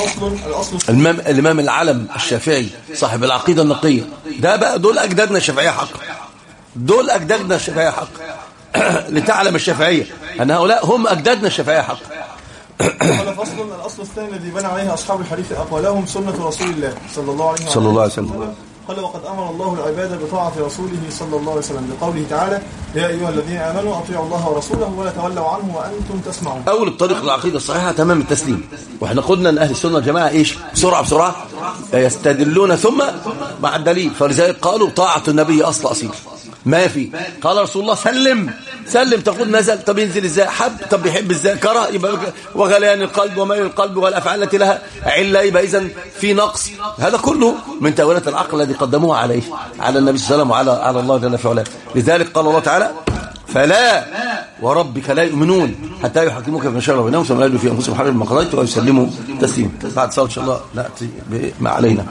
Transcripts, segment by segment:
فصل الأصل الإمام الإمام العلم الشافعي صاحب العقيدة النقية ده بقى دول أجدادنا الشافعية حق دول أجدادنا الشافعية حق لتعلم الشافعية أن هؤلاء هم أجدادنا الشافعية حق قال فصل الأصل الثاني الذي بنى عليه أصحاب الحديث أقوالهم سنة رسول الله صلى الله عليه وسلم صلى الله عليه وسلم. قال وقد أمر الله العباد بطاعة رسوله صلى الله عليه وسلم لقوله تعالى يا أيها الذين آمنوا أطيعوا الله ورسوله ولا تولوا عنه وأنتم تسمعون أول الطريق العقيدة الصحيحة تمام التسليم وإحنا قلنا أن أهل السنة والجماعة إيش بسرعة بسرعة يستدلون ثم مع الدليل فلذلك قالوا طاعة النبي أصل أصيل ما في قال رسول الله سلم سلم تقول نزل طب ينزل ازاي حب طب بيحب ازاي كره يبقى وغليان القلب وميل القلب والافعال التي لها عله يبقى اذا في نقص هذا كله من تاويلات العقل الذي قدموه عليه على النبي صلى الله عليه وسلم وعلى على الله جل في علاه لذلك قال الله تعالى فلا وربك لا يؤمنون حتى يحكموك في شر بينهم ثم لا يجدوا في انفسهم حرج ما قضيت ويسلموا تسليما بعد صلاه ان شاء الله ناتي ما علينا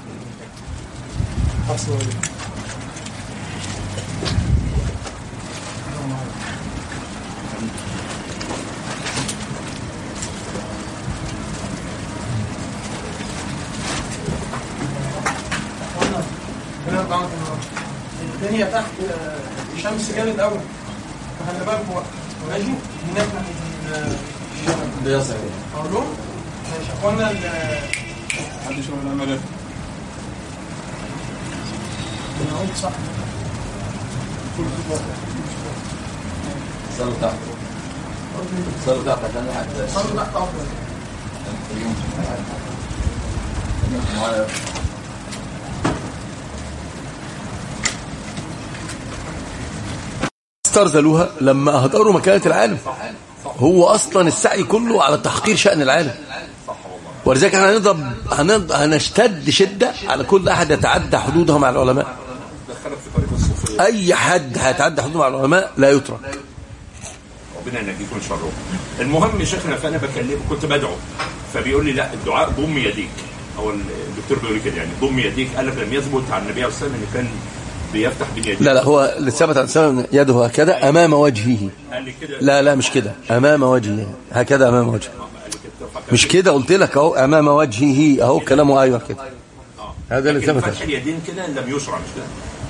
الدنيا تحت آه، شمس جامد قوي فخلي بالكم بقى ماشي هناك ناحيه الشمال بيصعب اقول لهم ماشي اخوانا ال- حد يشرب الأمل انا قلت صح صلوا تحت صلوا تحت عشان واحد صلوا تحت افضل معايا استرذلوها لما أهدروا مكانة العالم هو أصلا السعي كله على تحقير شأن العالم ولذلك احنا هنضرب هنض- هنشتد شدة على كل أحد يتعدى حدوده مع العلماء دخلك في طريق الصوفيه أي حد هيتعدى حدوده مع العلماء لا يترك ربنا ينجيكم من شره المهم يا شيخنا فانا بكلمه كنت بدعو فبيقول لي لا الدعاء ضم يديك او الدكتور بيقول لي كده يعني ضم يديك قال لك لم يثبت عن النبي عليه الصلاه والسلام انه كان بيفتح بين يديه لا لا هو اللي ثبت عن السلام يده هكذا أمام وجهه قال لي كده لا لا مش كده أمام وجهه هكذا أمام وجهه قال لي كده فكر. مش كده قلت لك أهو أمام وجهه أهو كلامه أيوه كده هذا اللي لكن ثبت فتح اليدين كده لم يشرع مش كده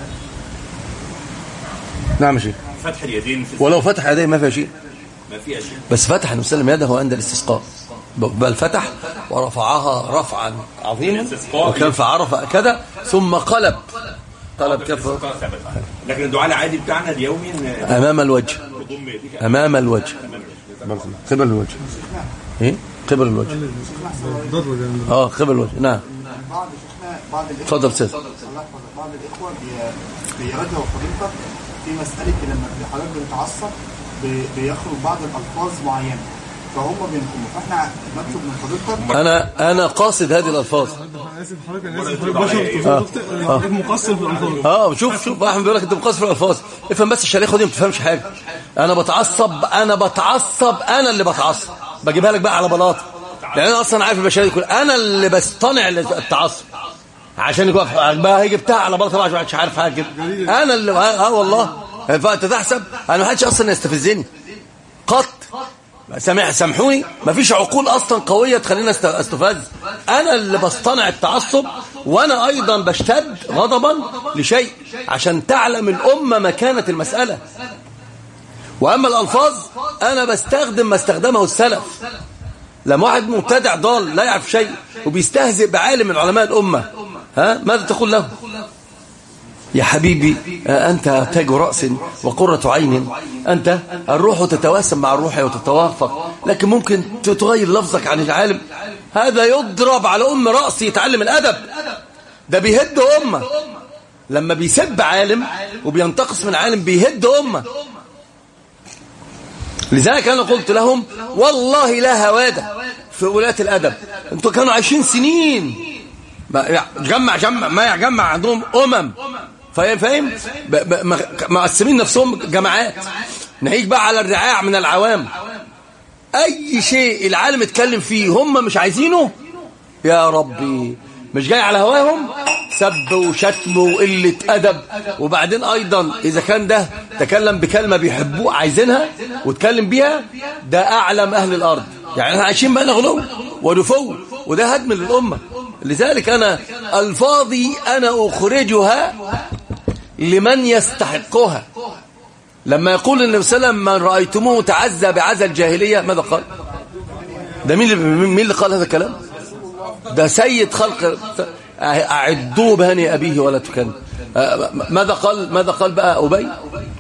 نعم يا شيخ فتح اليدين في ولو فتح يديه ما فيها شيء ما فيها شيء بس فتح النبي صلى الله عليه وسلم يده عند الاستسقاء بل فتح ورفعها رفعا عظيما الاستسقاء. وكان في عرفه كذا ثم قلب قلب كفه ثبت لكن الدعاء العادي بتاعنا اليومي ان امام الوجه ضم يديك امام الوجه قبل الوجه ايه قبل الوجه اه قبل الوجه نعم بعض شيخنا بعض الاخوه اتفضل سيد الله يحفظك بعض الاخوه بي- بيرجعوا حضرتك في مساله لما حضرتك بتتعصب بي- بيخرج بعض الالفاظ معينه فهم بينكموا فاحنا نطلب من حضرتك انا انا قاصد هذه الالفاظ أنا آسف حضرتك أنا آسف حضرتك بشر حضرتك مقصر في الألفاظ اه شوف شوف احمد بيقول لك انت مقصر في الالفاظ افهم بس الشريحه دي ما بتفهمش حاجه انا بتعصب انا بتعصب انا اللي بتعصب بجيبها لك بقى على بلاطه لان انا اصلا عارف البشريه كل انا اللي بصطنع التعصب عشان يقف بقى هي جبتها على بلاطه بقى مش عارف حاجه كده انا اللي اه آه والله فانت تحسب انا ما حدش اصلا يستفزني قط سامح سامحوني مفيش عقول اصلا قويه تخلينا است- استفز انا اللي بصطنع التعصب وانا ايضا بشتد غضبا لشيء عشان تعلم الامه مكانه المساله واما الالفاظ انا بستخدم ما استخدمه السلف لما واحد مبتدع ضال لا يعرف شيء وبيستهزئ بعالم من علماء الامه ها ماذا تقول له يا حبيبي آه، أنت تاج رأس وقرة عين أنت الروح تتواسم مع الروح وتتوافق لكن ممكن تغير لفظك عن العالم هذا يضرب على أم رأسي يتعلم الأدب ده بيهد أمة لما بيسب عالم وبينتقص من عالم بيهد أمة لذلك أنا قلت لهم والله لا هوادة في ولاة الأدب انتوا كانوا عايشين سنين ما جمع جمع ما يجمع عندهم أمم فاهم فاهم ب- ب- م- مقسمين نفسهم جماعات ناهيك بقى على الرعاع من العوام أي شيء العالم اتكلم فيه هم مش عايزينه يا ربي مش جاي على هواهم سب وشتم وقلة أدب وبعدين أيضا إذا كان ده تكلم بكلمة بيحبوه عايزينها واتكلم بيها ده أعلم أهل الأرض يعني احنا عايشين بقى غلو ونفو وده هدم للأمة لذلك أنا ألفاظي أنا أخرجها لمن يستحقها لما يقول النبي صلى الله عليه وسلم من رأيتموه تعزى بعزى الجاهلية ماذا قال ده مين اللي, مين اللي قال هذا الكلام ده سيد خلق أعدوه بهني أبيه ولا تكن ماذا قال ماذا قال بقى أبي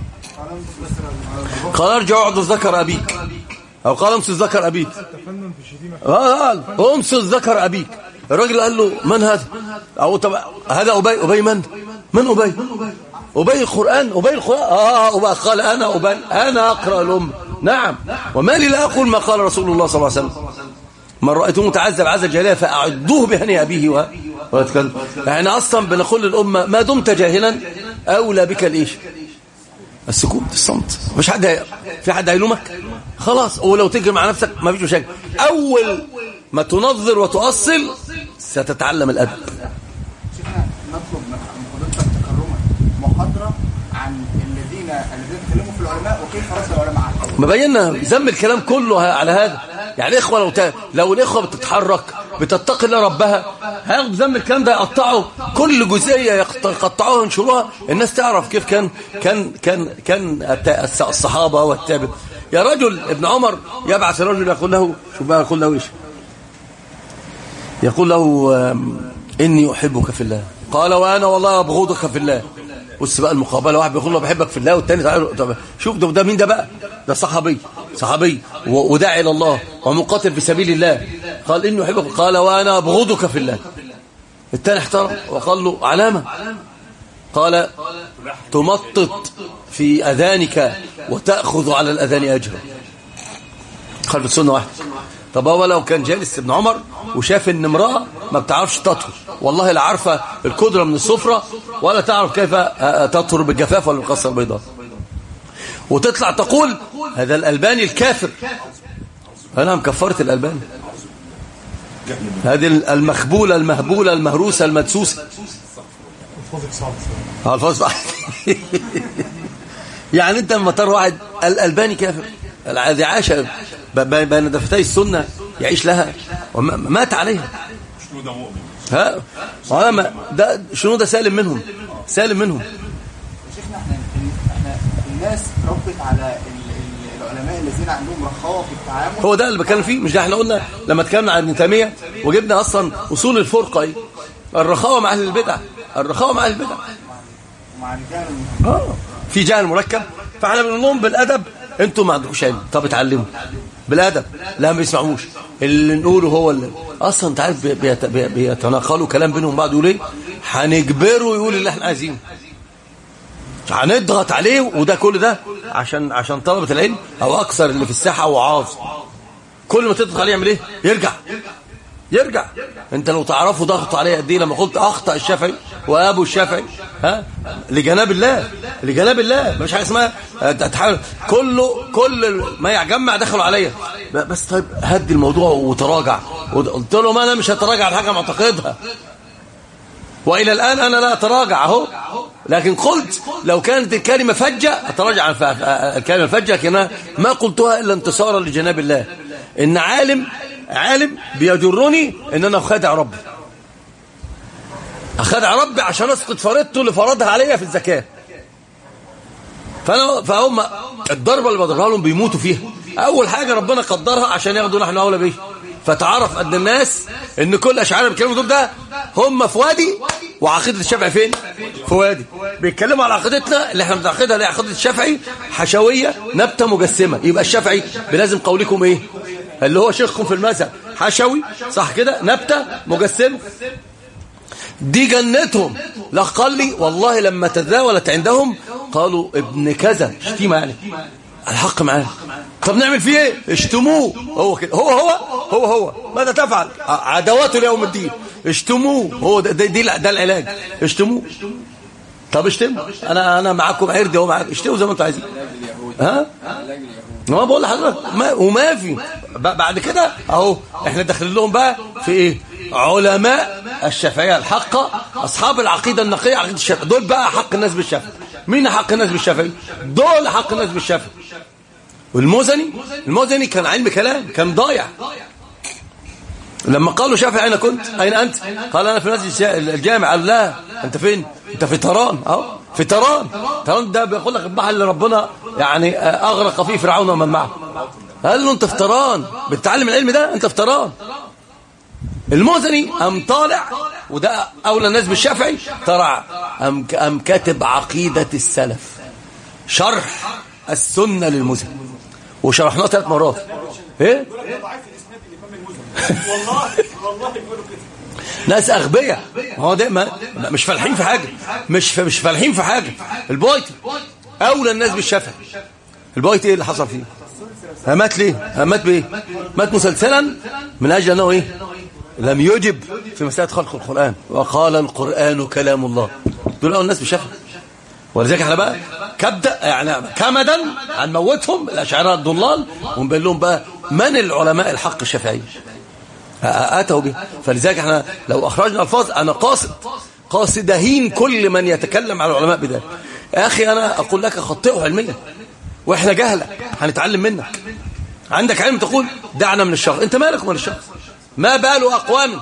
قال ارجع اعض ذكر أبيك أو قال امسس ذكر أبيك قال امسس ذكر أبيك الراجل قال له من هذا أو طب هذا أبي أبي من من أبي أبي القرآن أبي القرآن آه أبي قال أنا أبي أنا أقرأ الأم نعم وما لي لا أقول ما قال رسول الله صلى الله عليه وسلم من رأيته متعذب عز الجاهلية فأعدوه بهني أبيه و... ويتكلم يعني أصلا بنقول للأمة ما دمت جاهلا أولى بك الإيش السكوت الصمت مش حد في حد هيلومك خلاص ولو تجري مع نفسك ما فيش مشاكل أول ما تنظر وتؤصل ستتعلم الأدب شيخنا نطلب من حضرتك تكرما محاضرة عن الذين الذين تكلموا في العلماء وكيف رد العلماء عنهم ما بينا ذم الكلام كله على هذا يعني إخوة لو ت... لو الإخوة بتتحرك بتتقي الله ربها هياخد ذم الكلام ده يقطعوا كل جزئية يقطعوها وينشروها الناس تعرف كيف كان كان كان كان الت- الصحابة والتابع يا رجل ابن عمر يبعث رجل يقول له شوف بقى يقول له ايش يقول له آم، إني أحبك في الله قال وأنا والله أبغضك في الله بص بقى المقابلة واحد بيقول له بحبك في الله والتاني تعالى طب شوف ده, ده مين ده بقى ده صحابي صحابي و- وداعي إلى الله ومقاتل في سبيل الله قال إني أحبك قال وأنا أبغضك في الله التاني احترم وقال له علامة قال تمطط في أذانك وتأخذ على الأذان أجرا قال بالسنة واحدة طب هو لو كان جالس ابن عمر وشاف ان امرأة ما بتعرفش تطهر والله لا عارفة القدرة من السفرة ولا تعرف كيف تطهر بالجفاف ولا بالقصة البيضاء وتطلع تقول هذا الألباني الكافر أنا مكفرت الألباني هذه المخبولة المهبولة المهروسة المدسوسة الفاظك صعب اه الفاظ صح. يعني انت لما ترى واحد الالباني كافر الذي عاش ب- ب- بين دفتي السنه يعيش لها ومات عليها شنو ده مؤمن ها وأنا ما- ده شنو ده سالم منهم سالم منهم شيخنا احنا احنا الناس ربت على ال- ال- العلماء الذين عندهم رخاوة في التعامل هو ده اللي بتكلم فيه مش ده احنا قلنا لما اتكلمنا عن ابن تيميه وجبنا اصلا اصول الفرقه ايه الرخاوه مع اهل البدع الرخاوه مع اهل البدع مع الجهل اه في جهل مركب فاحنا بنقول لهم بالادب انتوا ما عندكوش علم طب اتعلموا بالادب لا ما بيسمعوش اللي نقوله هو اللي اصلا انت عارف بي- بيت- بي- بيتناقلوا كلام بينهم بعض يقول ايه هنجبره يقول اللي احنا عايزينه هنضغط عليه وده كل ده عشان عشان طلبه العلم او اكثر اللي في الساحه وعاظ كل ما تضغط عليه يعمل ايه يرجع يرجع انت لو تعرفوا ضغط عليه قد ايه لما قلت اخطا الشافعي وابو الشافعي ها لجناب الله لجناب الله مش حاجه اسمها اه، تحاول كله كل ما يجمع دخلوا عليا بس طيب هدي الموضوع وتراجع قلت له ما انا مش هتراجع على حاجه معتقدها والى الان انا لا اتراجع اهو لكن قلت لو كانت الكلمه فجه اتراجع عن ف- الكلمه الفجه لكنها ما قلتها الا انتصارا لجناب الله ان عالم عالم بيجرني ان انا اخدع ربي اخدع ربي عشان اسقط فريضته اللي فرضها عليا في الزكاه فانا فهم الضربه اللي بضربها لهم بيموتوا فيها اول حاجه ربنا قدرها عشان ياخدوا نحن اولى بيه فتعرف قد الناس ان كل اشعار اللي بيتكلموا دول ده هم في وادي وعقيده الشافعي فين في وادي بيتكلموا على عقيدتنا اللي احنا بنعقدها اللي هي عقيده الشافعي حشويه نبته مجسمه يبقى الشافعي بلازم قولكم ايه اللي هو شيخكم في المذهب حشوي صح كده نبته مجسمه دي جنتهم لا قال لي والله لما تداولت عندهم قالوا ابن كذا شتيمة يعني الحق معاه طب نعمل فيه ايه اشتموه هو كده هو هو هو هو ماذا تفعل ع- عدواته ليوم الدين اشتموه هو ده, ده, دي ده العلاج اشتموه طب اشتموا انا انا معاكم عردي اهو معاكم اشتموا زي ما انتوا عايزين ها ما بقول لحضرتك ما وما في ب- بعد كده اهو احنا داخلين لهم بقى في ايه علماء الشافعيه الحقه اصحاب العقيده النقيه عقيده الشافعي دول بقى حق الناس بالشافعي مين حق الناس بالشافعي دول حق الناس بالشافعي والمزني المزني كان علم كلام كان ضايع لما قالوا شافعي أين كنت أين أنت قال أنا في المسجد الجامع قال لا أنت فين أنت في تران أهو في تران تران ده بيقول لك البحر اللي ربنا يعني أغرق فيه فرعون ومن معه قال له أنت في تران بتتعلم العلم ده أنت في تران المزني أم طالع وده أولى الناس بالشافعي طلع أم, أم كاتب عقيدة السلف شرح السنة للمزني وشرحناه ثلاث مرات ايه والله والله بيقولوا كده ناس اغبياء ما هو ده ما مش فالحين في حاجه مش مش فالحين في حاجه البويتي اولى الناس بالشفع البويتي ايه اللي حصل فيه ها مات ليه ها مات بايه مات مسلسلا من اجل انه ايه لم يجب في مساله خلق القران وقال القران كلام الله دول اول الناس بالشفع ولذلك احنا بقى كبدا يعني كمدا هنموتهم الاشاعره الضلال ونبين لهم بقى من العلماء الحق الشافعي اتوا به فلذلك احنا لو اخرجنا الفاظ انا قاصد قاصد هين كل من يتكلم على العلماء بذلك يا اخي انا اقول لك خطئه علميا واحنا جهله هنتعلم منك عندك علم تقول دعنا من الشخص انت مالك من الشخص ما بال اقوام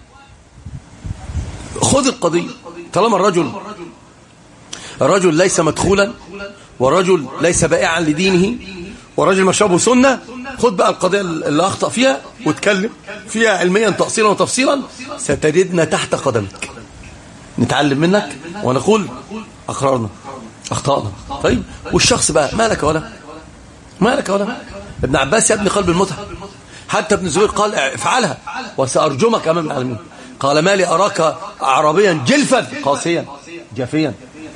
خذ القضيه طالما الرجل الرجل ليس مدخولا ورجل ليس بائعا لدينه ورجل مشربه سنة خد بقى القضية اللي أخطأ فيها واتكلم فيها علميا تأصيلا وتفصيلا ستجدنا تحت قدمك نتعلم منك ونقول أقرارنا أخطأنا طيب والشخص بقى مالك ولا مالك ولا ابن عباس يا ابن قلب المتعة حتى ابن زبير قال افعلها وسأرجمك أمام العالمين قال ما لي أراك أعرابيا جلفا قاسيا جافيا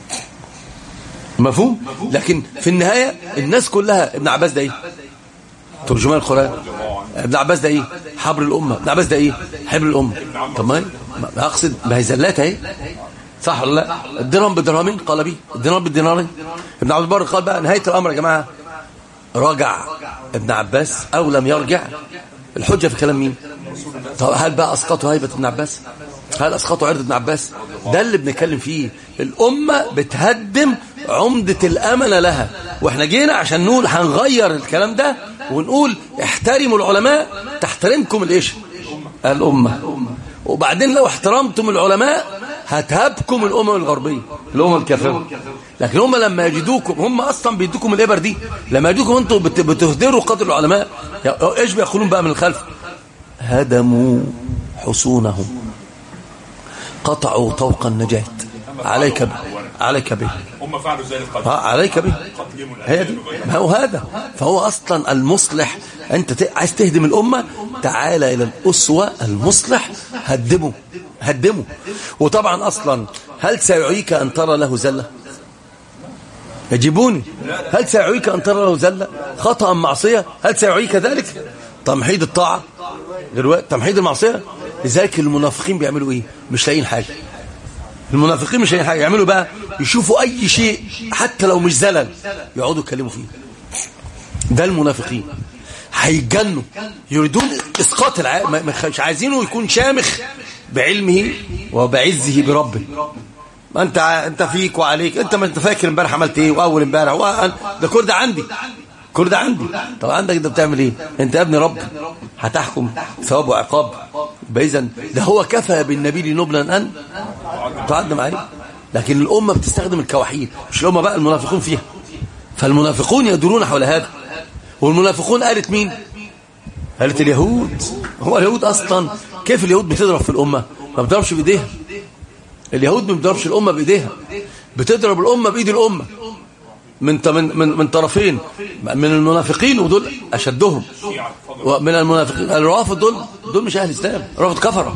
مفهوم لكن في النهاية الناس كلها ابن عباس ده ايه ترجمان القرآن ابن عباس ده ايه حبر الأمة ابن عباس ده ايه حبر الأمة طب ما ما اقصد ما هي زلات اهي صح ولا لا الدرهم بدرهمين قال بيه الدينار بالدينارين ابن عبد البر قال بقى نهاية الأمر يا جماعة رجع ابن عباس أو لم يرجع الحجة في كلام مين طب هل بقى أسقطوا هيبة ابن عباس هل أسقطوا عرض ابن عباس ده اللي بنتكلم فيه الأمة بتهدم عمدة الأمل لها واحنا جينا عشان نقول هنغير الكلام ده ونقول احترموا العلماء تحترمكم الايش الأمة وبعدين لو احترمتم العلماء هتهبكم الأمم الغربية الأمم الكافرة لكن هم لما يجدوكم هم أصلا بيدوكم الإبر دي لما يجدوكم أنتم بت- بتهدروا قدر العلماء يا- إيش بيقولون بقى من الخلف هدموا حصونهم قطعوا طوق النجاة عليك به عليك به هم فعلوا ذلك قد آه، عليك به قتلهم هي دي ما هو هذا فهو أصلا المصلح أنت ت- عايز تهدم الأمة تعال إلى الأسوة المصلح هدمه هدمه وطبعا أصلا هل سيعيك أن ترى له زلة يجيبوني هل سيعيك أن ترى له زلة خطأ معصية هل سيعيك ذلك تمحيد الطاعة غير وقت تمحيد المعصية لذلك المنافقين بيعملوا ايه مش لاقيين حاجة المنافقين مش لاقيين حاجة يعملوا بقى يشوفوا اي شيء حتى لو مش زلل يقعدوا يتكلموا فيه ده المنافقين هيتجنوا يريدون اسقاط الع... ما- ما- مش عايزينه يكون شامخ بعلمه وبعزه بربه ما انت ع- انت فيك وعليك انت ما انت فاكر امبارح عملت ايه واول امبارح وأن- ده كل ده عندي كل ده عندي طب عندك انت بتعمل ايه انت يا ابن رب هتحكم ثواب وعقاب اذا ده هو كفى بالنبي نبلا ان تعدم عليه لكن الامه بتستخدم الكواحيل مش الامه بقى المنافقون فيها فالمنافقون يدورون حول هذا والمنافقون قالت مين قالت اليهود هو اليهود اصلا كيف اليهود بتضرب في الامه ما بتضربش بايديها اليهود ما بتضربش الامه بايديها بتضرب الامه بايد الامه من من من, من طرفين من المنافقين ودول اشدهم ومن المنافقين الروافض دول دول مش اهل الاسلام الرافض كفره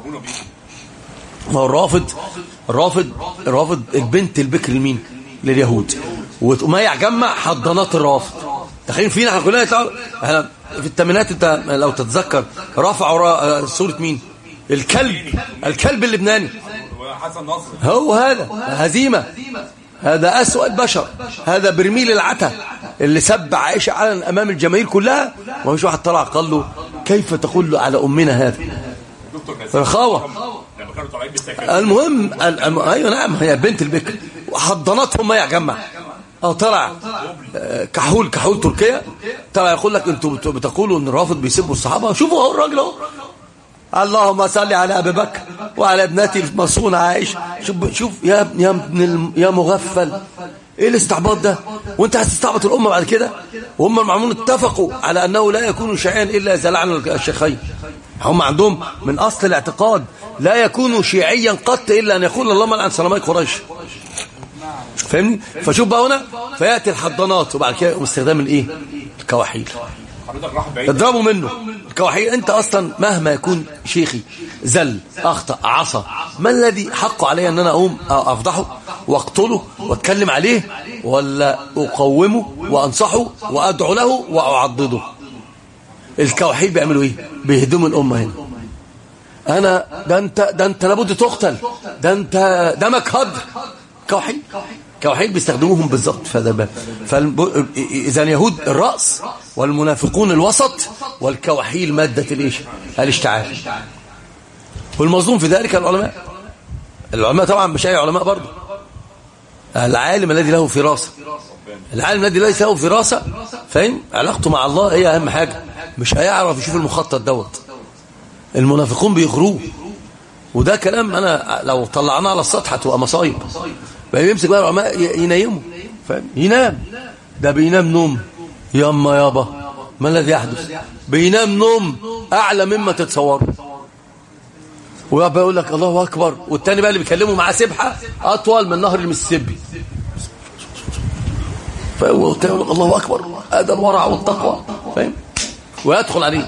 ما هو الرافض الرافض الرافض البنت البكر لمين لليهود وما يجمع حضانات الرافض تخيل فينا احنا كلنا يطلعوا احنا في الثمانينات انت لو تتذكر رفعوا را- صوره مين الكلب الكلب اللبناني حسن نصر هو هذا هزيمة هذا أسوأ البشر هذا برميل العتا اللي سب عائشة علنا أمام الجماهير كلها ما فيش واحد طلع قال له كيف تقول له على أمنا هذا دكتور نسيم رخاوة لما كانوا طالعين بالتكاليف المهم ال- الم- أيوة نعم هي بنت البكر وحضناتهم ما يجمع أو طلع آه، كحول كحول تركيا طلع يقول لك انتوا بت- بتقولوا ان الرافض بيسبوا الصحابه شوفوا اهو الراجل اهو اللهم صل على ابي بكر وعلى ابنتي المصونه عائشه شوف شوف يا ابن يا ابن الم- يا مغفل ايه الاستعباط ده وانت هتستعبط الامه بعد كده وهم المعمون اتفقوا على انه لا يكون شيعيا الا اذا لعن الشيخين هم عندهم من اصل الاعتقاد لا يكون شيعيا قط الا ان يقول اللهم لعن سلامي قريش فاهمني فشوف بقى هنا فياتي الحضانات وبعد كده يقوم استخدام الايه الكواحيل حضرتك راح بعيد اضربوا منه الكواحيل انت اصلا مهما يكون شيخي زل اخطا عصى ما الذي حقه علي ان انا اقوم افضحه واقتله واتكلم عليه ولا اقومه وانصحه وادعو له واعضده الكواحيل بيعملوا ايه بيهدموا الامه هنا انا ده انت ده انت لابد تقتل ده انت دمك هدر كواحيل كواحيل بيستخدموهم بالظبط في هذا الباب فالب... اذا اليهود الراس والمنافقون الوسط والكواحيل ماده الايش الاشتعال والمظلوم في ذلك العلماء العلماء طبعا مش اي علماء برضه العالم الذي له فراسه العالم الذي ليس له فراسه فاهم علاقته مع الله هي اهم حاجه مش هيعرف يشوف المخطط دوت المنافقون بيغروه وده كلام انا لو طلعناه على السطح هتبقى مصايب بقى يمسك بقى العلماء ي- ينيمه فاهم ينام ده بينام نوم ياما يابا ما الذي يحدث بينام نوم اعلى مما تتصوروا ويقعد بقى يقول لك الله اكبر والتاني بقى اللي بيكلمه معاه سبحه اطول من نهر المسيسيبي فالتاني يقول لك الله اكبر هذا الورع والتقوى فاهم ويدخل عليه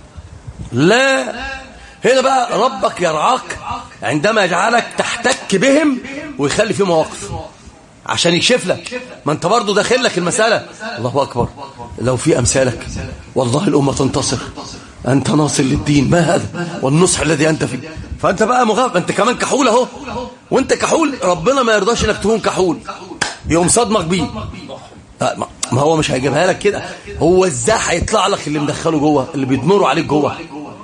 لا هنا بقى ربك يرعاك عندما يجعلك تحتك بهم ويخلي فيه مواقف عشان يكشف لك ما انت برضه داخل لك المسألة الله أكبر لو في أمثالك والله الأمة تنتصر أنت ناصر للدين ما هذا والنصح الذي أنت فيه فأنت بقى مغاب أنت كمان كحول أهو وأنت كحول ربنا ما يرضاش إنك تكون كحول يقوم صدمك بيه لا، ما- ما هو مش هيجيبها لك كده هو ازاي هيطلع لك اللي مدخله جوه اللي بيدمروا عليك جوه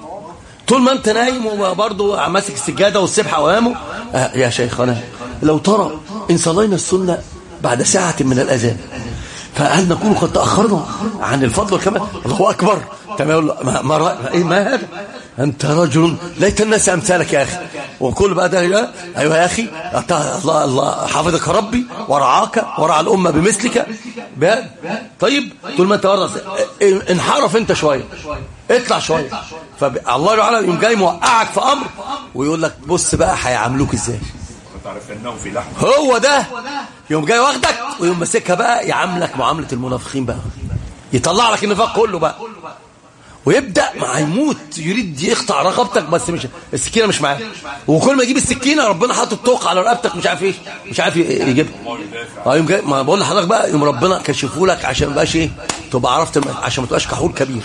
طول ما انت نايم وبرضه ماسك السجاده والسبحه امامه آه يا شيخنا لو ترى ان صلينا السنه بعد ساعه من الاذان فهل نكون قد تاخرنا عن الفضل والكمال الله اكبر تمام يقول له ما, ما, رأ- ايه ما هذا انت رجل ليت الناس امثالك يا اخي وكل بقى ده يا- ايوه يا اخي أنت الله الله حافظك ربي ورعاك ورعى الامه بمثلك بهذا طيب طول ما انت ورا انحرف انت شويه اطلع شويه فالله تعالى يقوم جاي موقعك في امر ويقول لك بص بقى هيعاملوك ازاي تعرف انهم في لحم هو ده يوم جاي واخدك ويوم ماسكها بقى يعاملك معامله المنافقين بقى يطلع لك النفاق كله بقى ويبدا ما هيموت يريد يقطع رقبتك بس مش السكينه مش معاه وكل ما يجيب السكينه ربنا حاطط طوق على رقبتك مش عارف ايه مش عارف يجيبها اه يوم جاي ما بقول لحضرتك بقى يوم ربنا كشفه لك عشان ما تبقاش ايه تبقى عرفت الم- عشان ما تبقاش كحول كبير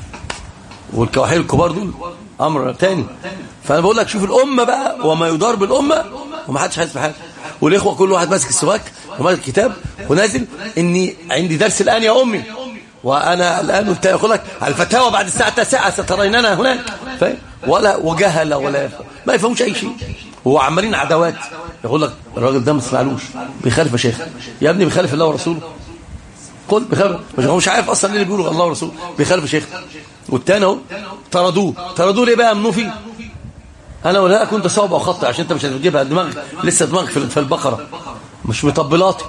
والكواحيل الكبار دول امر تاني فانا بقول لك شوف الامه بقى وما يدار بالامه وما حدش حاسس بحاجه والاخوه كل واحد ماسك السواك وماسك الكتاب ونازل اني عندي درس الان يا امي وانا الان قلت يقول لك الفتاوى بعد الساعه 9 ستريننا هناك فاهم ولا وجهل ولا ما يفهموش اي شيء هو عمالين عداوات يقول لك الراجل ده ما تسمعلوش بيخالف يا شيخ يا ابني بيخالف الله ورسوله قل بيخالف مش هو مش عارف اصلا ايه اللي بيقوله الله ورسوله بيخالف يا شيخ والتاني اهو طردوه طردوه ليه بقى منوفي فيه انا ولا كنت صعب اخطئ عشان انت مش هتجيبها دماغك لسه دماغك في في البقره مش مطبلاتي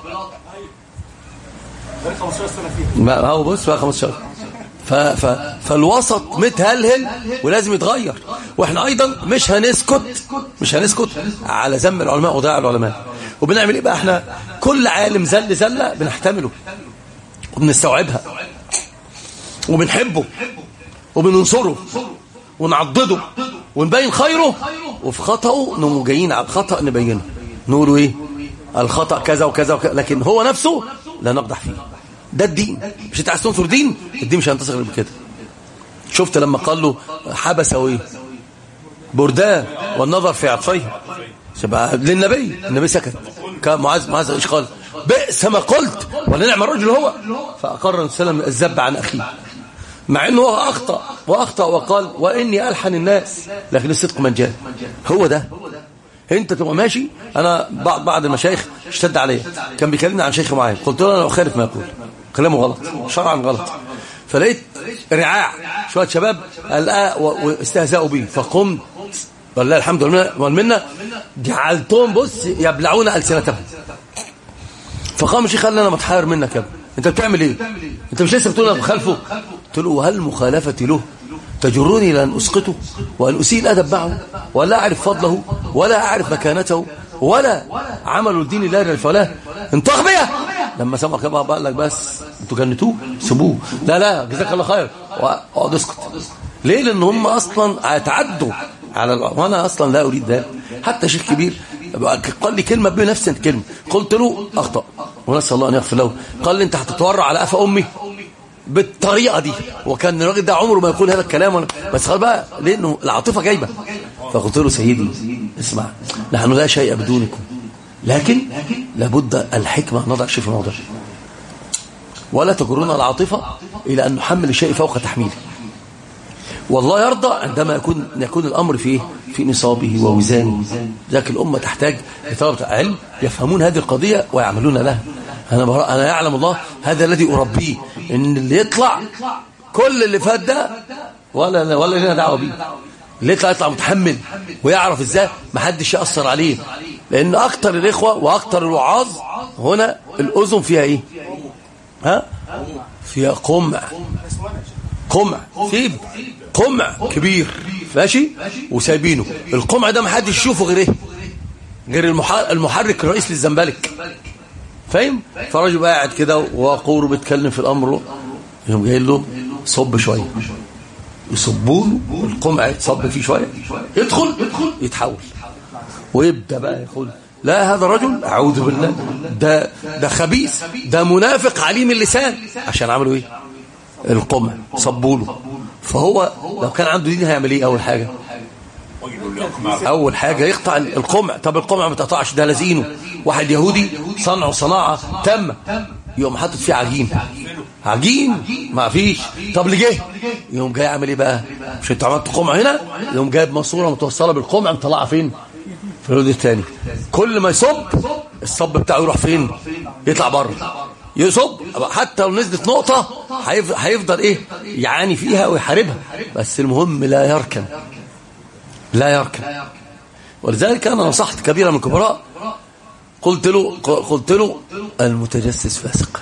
بقالي 15 سنه فيها ما هو بص بقى 15 ف ف فالوسط متهلهل ولازم يتغير واحنا ايضا مش هنسكت مش هنسكت على ذم العلماء وضياع العلماء وبنعمل ايه بقى احنا كل عالم زل زله بنحتمله وبنستوعبها وبنحبه وبننصره ونعضده ونبين خيره وفي خطأه نقوم جايين على الخطأ نبينه نقوله ايه الخطأ كذا وكذا وكذا لكن هو نفسه لا نقدح فيه ده الدين مش انت عايز تنصر دين الدين مش هينتصر غير بكده شفت لما قال له حبس ايه برداه والنظر في عطفيه شبه للنبي النبي سكت كان معاذ معاذ ايش قال بئس ما قلت ولا نعم الرجل هو فاقر السلام الذب عن اخيه مع انه هو اخطا واخطا وقال واني الحن الناس لكن الصدق من جاء هو ده انت تبقى ماشي انا بعض بعض المشايخ اشتد عليا كان بيكلمني عن شيخ معين قلت له انا اخالف ما يقول كلامه غلط شرعا غلط فلقيت رعاع شويه شباب قال آه و- واستهزأوا بي فقمت والله الحمد لله والمنه جعلتهم بص يبلعون السنتهم فقام الشيخ قال لي انا متحير منك يا ابني انت بتعمل ايه انت مش لسه بتقول انا بخالفه قلت له وهل مخالفتي له تجرني لان اسقطه وان اسيء الادب معه ولا اعرف فضله ولا اعرف مكانته ولا عمل الدين الله للفلاه انطق بيا لما سمع كده بقى لك بس انتوا جنتوه سيبوه لا لا جزاك الله خير واقعد اسكت ليه لان هم اصلا هيتعدوا على ال... وانا اصلا لا اريد ذلك حتى شيخ كبير قال لي كلمه بنفس الكلمه قلت له اخطا ونسال الله ان يغفر له قال لي انت هتتورع على قفا امي بالطريقه دي وكان الراجل ده عمره ما يقول هذا الكلام ولا بس قال بقى لانه العاطفه جايبه فقلت له سيدي اسمع نحن لا شيء بدونكم لكن لابد الحكمه نضع شيء في موضع ولا تجرنا العاطفه الى ان نحمل الشيء فوق تحميله والله يرضى عندما يكون يكون الامر في في نصابه ووزانه ذاك الامه تحتاج لطلبه علم يفهمون هذه القضيه ويعملون لها انا برا انا يعلم الله هذا الذي اربيه ان اللي يطلع كل اللي فات ده ولا ولا لنا دعوه بيه اللي يطلع يطلع متحمل ويعرف ازاي ما حدش ياثر عليه لان اكتر الاخوه واكتر الوعاظ هنا الاذن فيها ايه ها فيها قمع قمع سيب قمع كبير ماشي وسايبينه القمع ده ما حدش يشوفه غير ايه غير المح- المحرك الرئيس للزمالك فاهم فالراجل بقى قاعد كده وقوره بيتكلم في الامر يقوم جاي له صب شويه يصبوا له القمع يتصب فيه شويه يدخل يتحول ويبدا بقى يقول لا هذا رجل اعوذ بالله ده ده خبيث ده منافق عليم اللسان عشان عملوا ايه القمع صبوا له فهو لو كان عنده دين هيعمل ايه اول حاجه ويقول لي أقمار. اول حاجه يقطع القمع طب القمع ما تقطعش ده لازينه واحد يهودي صنعه صناعه تامه يقوم حاطط فيه عجين عجين ما فيش طب اللي جه يقوم جاي عامل ايه بقى مش انت عملت قمع هنا يقوم جايب ماسوره متوصله بالقمع مطلعها فين في الرد الثاني كل ما يصب الصب بتاعه يروح فين يطلع بره يصب حتى لو نزلت نقطه هيف- هيفضل ايه يعاني فيها ويحاربها بس المهم لا يركن لا يركن ولذلك انا نصحت كبيرا من الكبراء قلت له قلت له المتجسس فاسق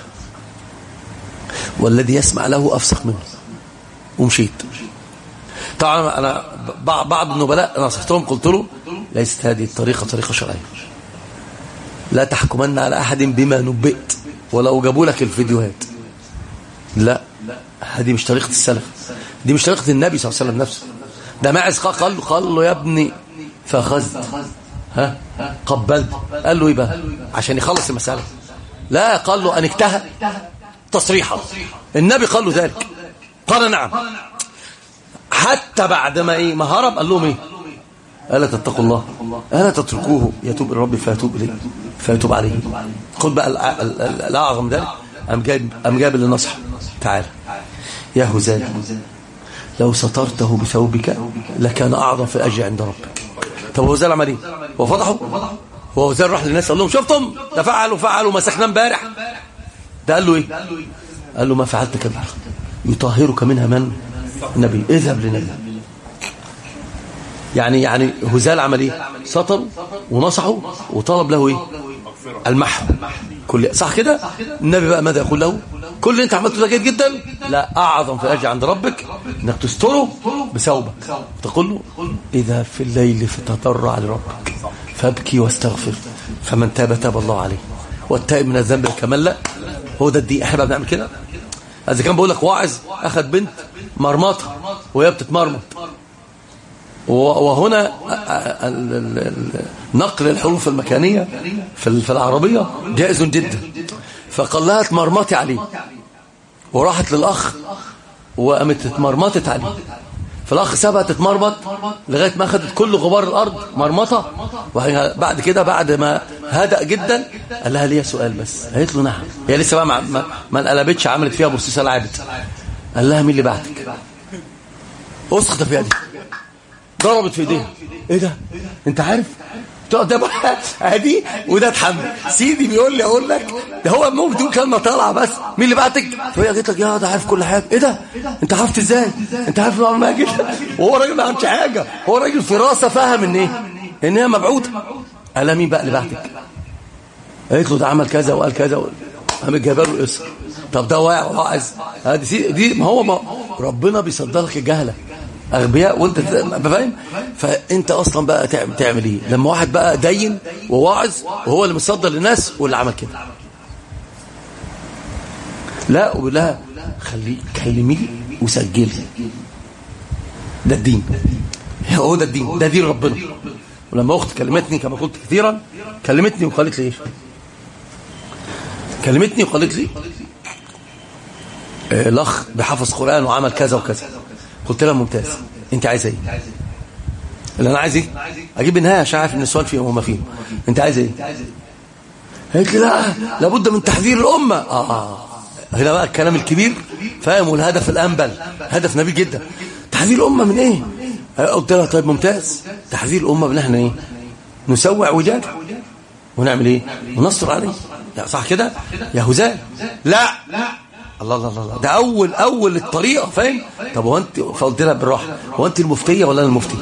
والذي يسمع له افسق منه ومشيت طبعا انا ب- بعض النبلاء نصحتهم قلت له ليست هذه الطريقه طريقه شرعيه لا تحكمن على احد بما نبئت ولو جابوا لك الفيديوهات لا هذه مش طريقه السلف دي مش طريقه النبي صلى الله عليه وسلم نفسه ده ماعز قال قال له قال له يا ابني فاخذت ها قبلت قال له ايه بقى عشان يخلص المساله لا قال له ان اجتهد تصريحا النبي قال له ذلك قال نعم حتى بعد ما ايه ما هرب قال لهم ايه الا تتقوا الله الا تتركوه يتوب الى ربي فيتوب اليه فيتوب عليه خد بقى الأ- ال- ال- الاعظم من ذلك ام جايب ام جايب اللي نصح تعال يا هزال لو سترته بثوبك لكان اعظم في الاجر عند ربك طب هو هزال عمل ايه هو فضحه هو هزال راح للناس قال لهم شفتم ده فعلوا فعلوا مسكنا امبارح ده قال له ايه قال له ما فعلت كبير يطهرك منها من النبي اذهب لنبي يعني يعني هزال عمل ايه سطر ونصحه وطلب له ايه المحو كل صح كده النبي بقى ماذا يقول له كل اللي انت عملته ده جيد جدا لا اعظم في اجر عند ربك انك تستره بثوبك تقول له اذا في الليل فتضرع لربك فابكي واستغفر فمن تاب تاب الله عليه والتائب من الذنب كمان لا هو ده الدين احنا بقى بنعمل كده اذا كان بقول لك واعظ اخذ بنت مرمطه وهي بتتمرمط وهنا ال- ال- ال- نقل الحروف المكانية في ال- في العربية جائز جدا فقال لها اتمرمطي عليه وراحت للأخ وقامت اتمرمطت عليه فالأخ سابها تتمرمط لغاية ما أخذت كل غبار الأرض مرمطة وبعد كده بعد ما هدأ جدا قال لها ليا سؤال بس قالت له نعم هي لسه بقى ما, ما, ما انقلبتش عملت فيها بصيصة لعبت قال لها مين اللي بعتك اسقط في يدي ضربت في ايديها ايه ده انت عارف تقعد ده بقى ادي وده اتحمل سيدي بيقول لي اقول لك ده هو ممكن تقول كلمه طالعه بس مين اللي بعتك فهي قالت لك يا ده عارف كل حاجه ايه ده انت عرفت ازاي انت عارف اول ما جيت وهو راجل ما عملش حاجه هو راجل في راسه فاهم ان ايه ان هي مبعوثه قال مين بقى اللي بعتك قالت له ده عمل كذا وقال كذا قام جايبه له القصه طب ده واقع واعظ هذه سي- دي ما هو ما ربنا بيصدر لك الجهله اغبياء وانت ت- فاهم فانت اصلا بقى تعمل, تعمل ايه لما واحد بقى دين وواعظ وهو اللي مصدر للناس واللي عمل كده لا وبيقول لها خلي كلميه وسجلي ده الدين هو ده الدين ده دين ربنا ولما اخت كلمتني كما قلت كثيرا كلمتني وقالت لي ايش كلمتني وقالت لي آه، الاخ بحفظ قران وعمل كذا وكذا قلت لها ممتاز انت عايزه ايه اللي انا عايز ايه اجيب النهايه عشان عارف ان السؤال فيهم وما فيهم انت عايز ايه قالت لي لا لابد من تحذير الامه اه, آه. هنا بقى الكلام الكبير فاهم والهدف الانبل هدف نبيل جدا تحذير الامه من ايه قلت لها طيب ممتاز تحذير الامه من احنا ايه نسوع وجاج ونعمل ايه ونصر عليه يا صح كده يا هزال لا الله الله الله الله. ده اول اول الطريقه فاهم طب هو انت فقلت لها بالراحه هو انت المفتيه ولا انا المفتي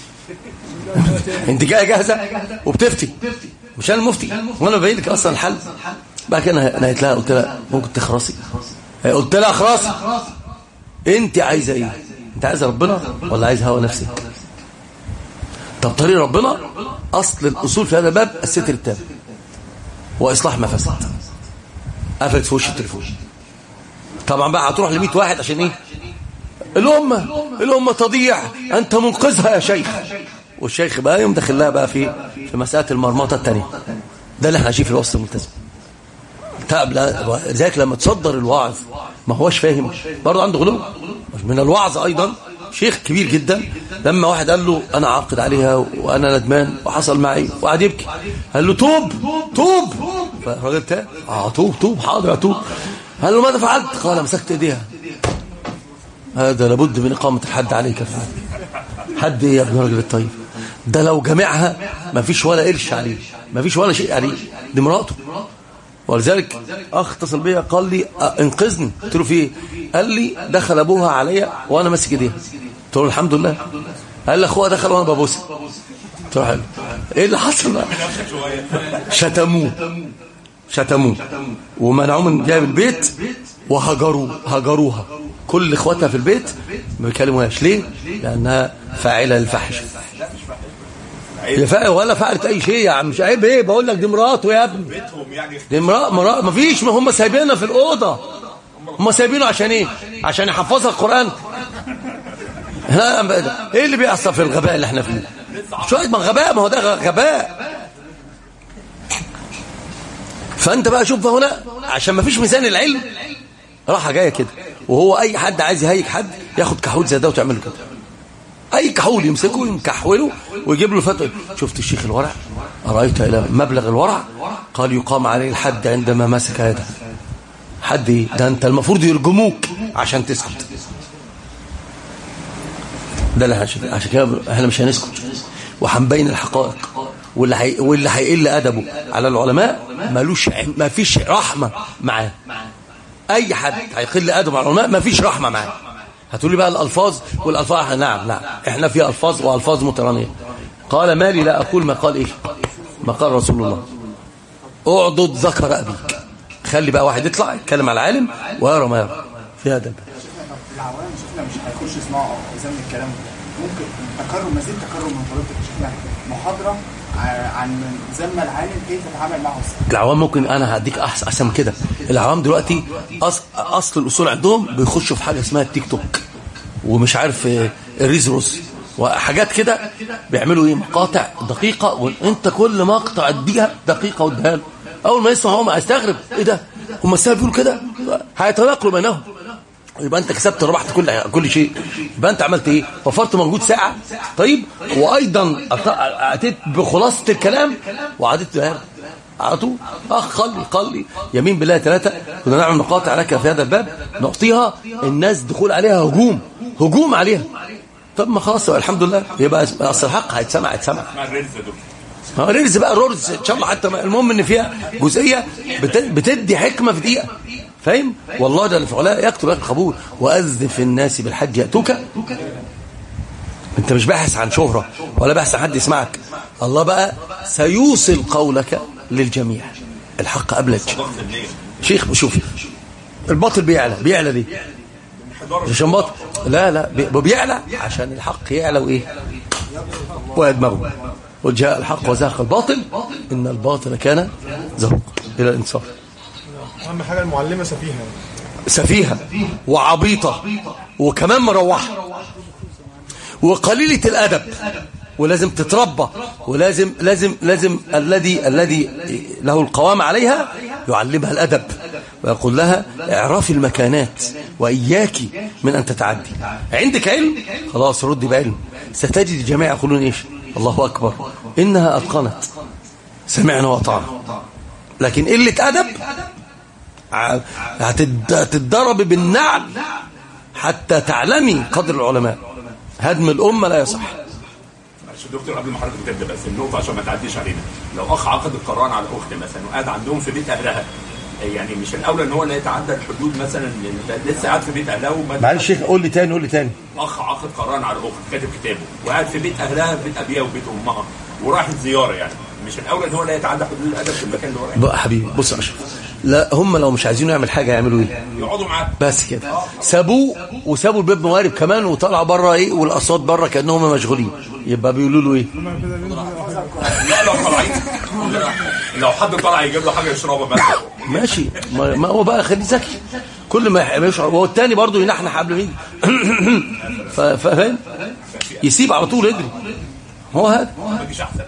انت جايه جاهزه وبتفتي مش انا المفتي وانا باين لك اصلا الحل بعد كده انا أنا قلت لها قلت لها ممكن تخرسي قلت لها اخرسي انت عايزه ايه انت عايزه ربنا ولا عايز هوا نفسك طب طريق ربنا اصل الاصول في هذا الباب الستر التام واصلاح ما فسد قفلت في وش التليفون طبعا بقى هتروح ل 100 واحد عشان ايه الامه الامه تضيع انت منقذها يا شيخ والشيخ بقى يوم داخل لها بقى في في مساله المرمطه الثانيه ده اللي احنا عايشين في الوسط الملتزم طب لا لذلك لما تصدر الوعظ ما هوش فاهم برضه عنده غلو مش من الوعظ ايضا شيخ كبير جدا لما واحد قال له انا عاقد عليها وانا ندمان وحصل معي وقعد يبكي قال له توب توب فالراجل تاب اه توب توب حاضر توب قال له ماذا فعلت قال مسكت ايديها هذا لابد من اقامه الحد عليك فعل حد ايه يا ابن الراجل الطيب ده لو جمعها ما فيش ولا قرش عليه ما فيش ولا شيء عليه دي مراته ولذلك اخ اتصل بيا قال لي أه، انقذني قلت له في ايه قال لي دخل ابوها عليا وانا ماسك ايديها قلت له الحمد لله قال لي اخوها دخل وانا ببوسها قلت له حلو ايه اللي حصل بقى شتموه شتموه ومنعوه من جاي من البيت وهجروا هجروها كل اخواتها في البيت ما بيكلموهاش ليه لانها فاعله للفحش هي فا- ولا فعلت اي شيء يا عم مش عيب ايه بقول لك دي مراته يا ابني بيتهم يعني دي امرأة مرأة ما فيش ما هم سايبينها في الأوضة هم سايبينه عشان ايه عشان يحفظها القرآن لا بقى- ايه اللي بيحصل في الغباء اللي احنا فيه شوية ما غباء ما هو ده غباء فانت بقى شوف هنا عشان ما فيش ميزان العلم راحة جاية كده وهو اي حد عايز يهيج حد ياخد كحول زي ده وتعمل له كده اي كحول يمسكه يكحوله ويجيب له فتوى شفت الشيخ الورع ارايت الى مبلغ الورع قال يقام عليه الحد عندما مسك يده حد ايه ده انت المفروض يرجموك عشان تسكت ده اللي عشان عشان كده احنا مش هنسكت وهنبين الحقائق واللي هي واللي هيقل ادبه على العلماء ملوش ما فيش رحمه معاه اي حد هيقل ادبه على العلماء ما فيش رحمه معاه هتقول لي بقى الالفاظ والالفاظ نعم نعم احنا في الفاظ والفاظ مترانيه قال مالي لا اقول ما قال ايه ما قال رسول الله اعضد ذكر ابيك خلي بقى واحد يطلع يتكلم على العالم ويرى ما يرى في هذا الباب العوام شفنا مش هيخش يسمعوا زي من الكلام ده ممكن تكرر مزيد تكرر من فضيلتك شفنا محاضره ع- عن ذم العالم كيف تتعامل معه الصح العوام ممكن انا هديك احسن احسن من كده العوام دلوقتي أصل, اصل الاصول عندهم بيخشوا في حاجه اسمها التيك توك ومش عارف آه، الريز روس وحاجات كده بيعملوا ايه مقاطع دقيقه وانت كل مقطع اديها دقيقه واديها له اول ما يسمع هو هيستغرب ايه ده هم السبب بيقولوا كده هيتناقلوا بينهم يبقى انت كسبت ربحت كل كل شيء يبقى انت عملت ايه وفرت مجهود ساعه طيب وايضا أت- اتيت بخلاصه الكلام وعدت لها على طول اخ خلي خلي يمين بالله ثلاثه كنا نعمل مقاطع لك في هذا الباب نعطيها الناس دخول عليها هجوم هجوم عليها طب ما خلاص الحمد لله يبقى اصل الحق هيتسمع هيتسمع مع الرزة دول ما هو ريلز بقى رولز ان شاء الله حتى ما- المهم ان فيها جزئيه بت- بتدي حكمه في دقيقه فاهم والله ده الفعلاء يكتب لك القبول واذن في الناس بالحج ياتوك انت مش باحث عن شهره ولا باحث عن حد يسمعك الله بقى سيوصل قولك للجميع الحق ابلج ضغط النية شيخ شوف الباطل بيعلى بيعلى ليه مش عشان باطل لا لا بي- بيعلى عشان الحق يعلى وايه ويدمغه وجاء الحق وزاق الباطل ان الباطل كان زهوق الى الانصاف اهم حاجه المعلمه سفيهه سفيهه وعبيطه وكمان مروحه وقليله الادب ولازم تتربى ولازم لازم لازم الذي الذي له القوام عليها يعلمها الادب ويقول لها اعرفي المكانات واياك من ان تتعدي عندك علم خلاص ردي بعلم ستجد الجميع يقولون ايش الله اكبر انها اتقنت سمعنا واطعنا لكن قله ادب ع- هتد- هتتضرب بالنعل حتى تعلمي قدر العلماء هدم الأمة لا يصح معلش يا دكتور قبل ما حضرتك تبدا بس النقطه عشان ما تعديش علينا لو اخ عقد القران على اخت مثلا وقاعد عندهم في بيت اهلها يعني مش الاولى ان هو لا يتعدى الحدود مثلا لأن لسه قاعد في بيت اهلها وما معلش شيخ قول لي تاني قول لي تاني اخ عقد قران على اخت كاتب كتابه وقاعد في بيت اهلها في بيت ابيها وبيت امها وراحت زياره يعني مش الاولى ان هو لا يتعدى حدود الادب في المكان اللي هو رايح بقى حبيبي بص يا اشرف لا هم لو مش عايزين يعمل حاجه يعملوا ايه يقعدوا معاه بس كده سابوه وسابوا الباب موارب كمان وطلعوا بره ايه والاصوات بره كانهم مشغولين يبقى بيقولوا له ايه لا لو طالعين لو حد طلع يجيب له حاجه يشربها مثلا ماشي ما, ما هو بقى خليه ذكي كل ما يح- ما يشعر وهو التاني برضه ينحنح قبل ما يجي ف- فاهم يسيب على طول يجري هو هذا ما تجيش احسن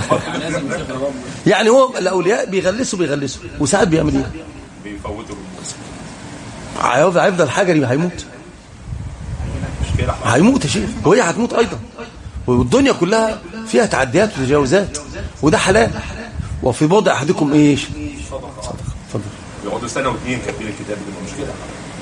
يعني هو الاولياء بيغلسوا بيغلسوا وساعات بيعمل ايه بيفوتوا الرموز هيفضل هيفضل حجري هيموت مشكله هيموت يا شيخ وهي هتموت ايضا والدنيا كلها فيها تعديات وتجاوزات وده حلال وفي بضع احدكم ايش اتفضل يقعدوا سنه واثنين كاتبين الكتاب دي مشكله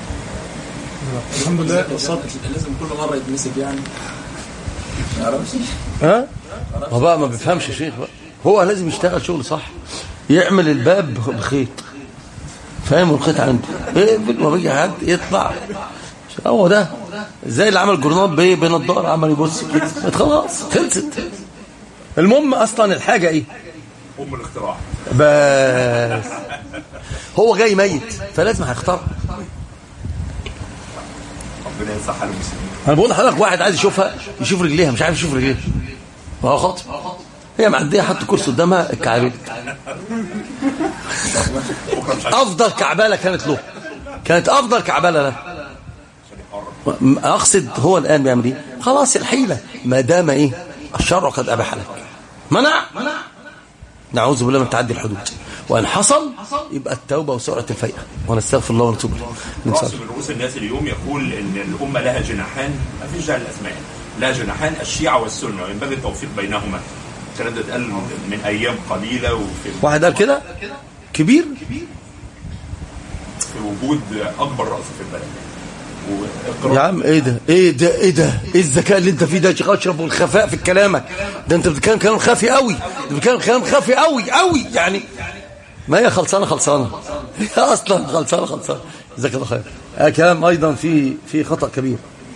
الحمد لله والصلاة لازم كل مره يتمسك يعني ما يعرفش ها هو بقى ما بيفهمش يا شيخ بقى هو لازم يشتغل شغل صح يعمل الباب بخيط فاهم الخيط عنده ايه ما بيجي حد يطلع هو ده زي اللي عمل جورنال بايه بنضاره عمل يبص كده خلاص خلصت المهم اصلا الحاجه ايه ام الاختراع بس هو جاي ميت فلازم هيختار ربنا ينصح حال المسلمين انا بقول لحضرتك واحد عايز يشوفها يشوف رجليها مش عارف يشوف رجليها ما هو خاطب هي معديه حط كرسي قدامها الكعبين بكره مش عارف افضل كعباله كانت له كانت افضل كعباله له اقصد هو الان بيعمل ايه خلاص الحيله ما دام ايه الشرع قد اباح لك منع نعوذ بالله من تعدي الحدود وان حصل يبقى التوبه وسرعه الفيئه ونستغفر الله ونتوب اليه رأس نسأل. من رؤوس الناس اليوم يقول ان الامه لها جناحان ما فيش داعي للاسماء لها جناحان الشيعه والسنه وينبغي التوفيق بينهما الكلام ده اتقال من ايام قليله وفي واحد قال كده كبير في وجود اكبر راس في البلد يا واقرأ عم ايه ده ايه ده ايه ده ايه الذكاء اللي انت فيه ده يا شيخ اشرف والخفاء في كلامك ده انت بتتكلم كلام خفي قوي انت بتتكلم كلام خفي قوي قوي يعني ما هي خلصانه خلصانه هي اصلا خلصانه خلصانه جزاك الله خير آه كلام ايضا في في خطا كبير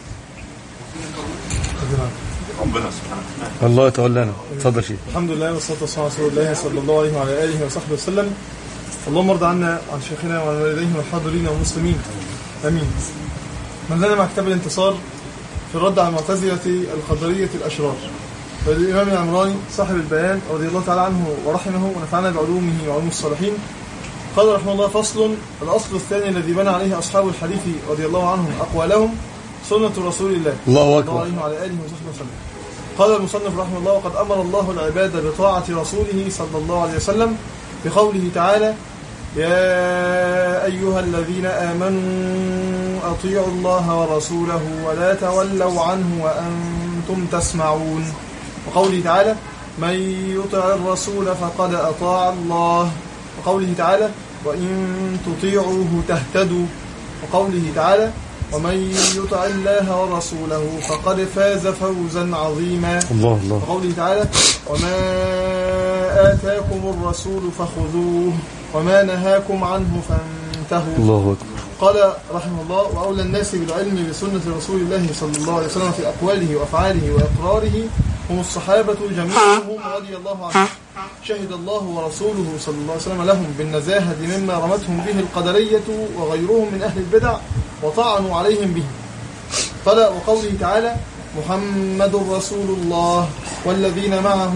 ربنا سبحانه وتعالى الله يتولانا اتفضل شيخ الحمد لله والصلاة والسلام على رسول الله صلى الله عليه وعلى آله وصحبه وسلم اللهم ارض عنا عن شيخنا وعن والديه والحاضرين والمسلمين آمين من لنا مع كتاب الانتصار في الرد على المعتزلة القدرية الأشرار والإمام العمراني صاحب البيان رضي الله تعالى عنه ورحمه ونفعنا بعلومه وعلوم الصالحين قال رحمه الله فصل الأصل الثاني الذي بنى عليه أصحاب الحديث رضي الله عنهم أقوالهم سنة رسول الله الله الله اكبر عليه وعلى آله وصحبه وسلم قال المصنف رحمه الله وقد أمر الله العباد بطاعة رسوله صلى الله عليه وسلم بقوله تعالى يا أيها الذين آمنوا أطيعوا الله ورسوله ولا تولوا عنه وأنتم تسمعون وقوله تعالى من يطع الرسول فقد أطاع الله وقوله تعالى وإن تطيعوه تهتدوا وقوله تعالى ومن يطع الله ورسوله فقد فاز فوزا عظيما الله الله وقوله تعالى وما آتاكم الرسول فخذوه وما نهاكم عنه فانتهوا الله أكبر قال رحمه الله وأولى الناس بالعلم بسنة رسول الله صلى الله عليه وسلم في أقواله وأفعاله وإقراره هم الصحابة جميعهم رضي الله عنهم شهد الله ورسوله صلى الله عليه وسلم لهم بالنزاهة مما رمتهم به القدرية وغيرهم من أهل البدع وطعنوا عليهم به قال وقوله تعالى محمد رسول الله والذين معه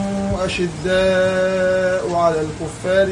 أشداء على الكفار